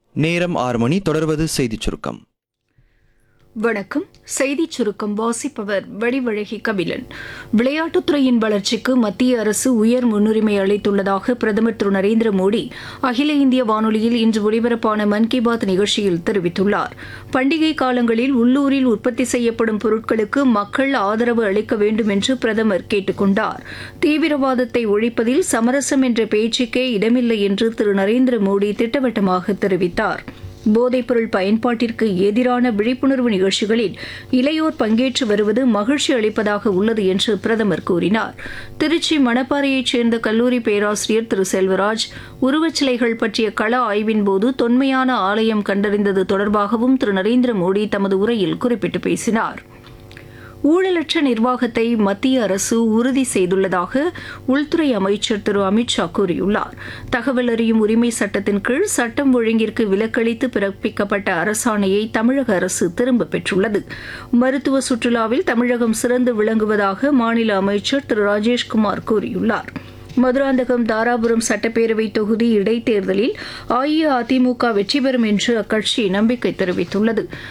நேரம் ஆறு மணி தொடர்வது செய்திச் சுருக்கம் வணக்கம் செய்திச் சுருக்கம் வாசிப்பவர் வடிவழகி கபிலன் விளையாட்டுத்துறையின் வளர்ச்சிக்கு மத்திய அரசு உயர் முன்னுரிமை அளித்துள்ளதாக பிரதமர் திரு நரேந்திர மோடி அகில இந்திய வானொலியில் இன்று ஒலிபரப்பான மன் கி பாத் நிகழ்ச்சியில் தெரிவித்துள்ளார் பண்டிகை காலங்களில் உள்ளூரில் உற்பத்தி செய்யப்படும் பொருட்களுக்கு மக்கள் ஆதரவு அளிக்க வேண்டும் என்று பிரதமர் கேட்டுக் கொண்டார் தீவிரவாதத்தை ஒழிப்பதில் சமரசம் என்ற பேச்சுக்கே இடமில்லை என்று திரு நரேந்திர மோடி திட்டவட்டமாக தெரிவித்தார் போதைப்பொருள் பயன்பாட்டிற்கு எதிரான விழிப்புணர்வு நிகழ்ச்சிகளில் இளையோர் பங்கேற்று வருவது மகிழ்ச்சி அளிப்பதாக உள்ளது என்று பிரதமர் கூறினார் திருச்சி மணப்பாறையைச் சேர்ந்த கல்லூரி பேராசிரியர் திரு செல்வராஜ் உருவச்சிலைகள் பற்றிய கள ஆய்வின் போது தொன்மையான ஆலயம் கண்டறிந்தது தொடர்பாகவும் திரு நரேந்திர மோடி தமது உரையில் குறிப்பிட்டு பேசினார் ஊழலற்ற நிர்வாகத்தை மத்திய அரசு உறுதி செய்துள்ளதாக உள்துறை அமைச்சர் திரு அமித்ஷா கூறியுள்ளார் தகவல் அறியும் உரிமை சட்டத்தின் கீழ் சட்டம் ஒழுங்கிற்கு விலக்களித்து பிறப்பிக்கப்பட்ட அரசாணையை தமிழக அரசு திரும்பப் பெற்றுள்ளது மருத்துவ சுற்றுலாவில் தமிழகம் சிறந்து விளங்குவதாக மாநில அமைச்சர் திரு ராஜேஷ்குமார் கூறியுள்ளார் மதுராந்தகம் தாராபுரம் சட்டப்பேரவை தொகுதி இடைத்தேர்தலில் அஇஅதிமுக வெற்றி பெறும் என்று அக்கட்சி நம்பிக்கை தெரிவித்துள்ளது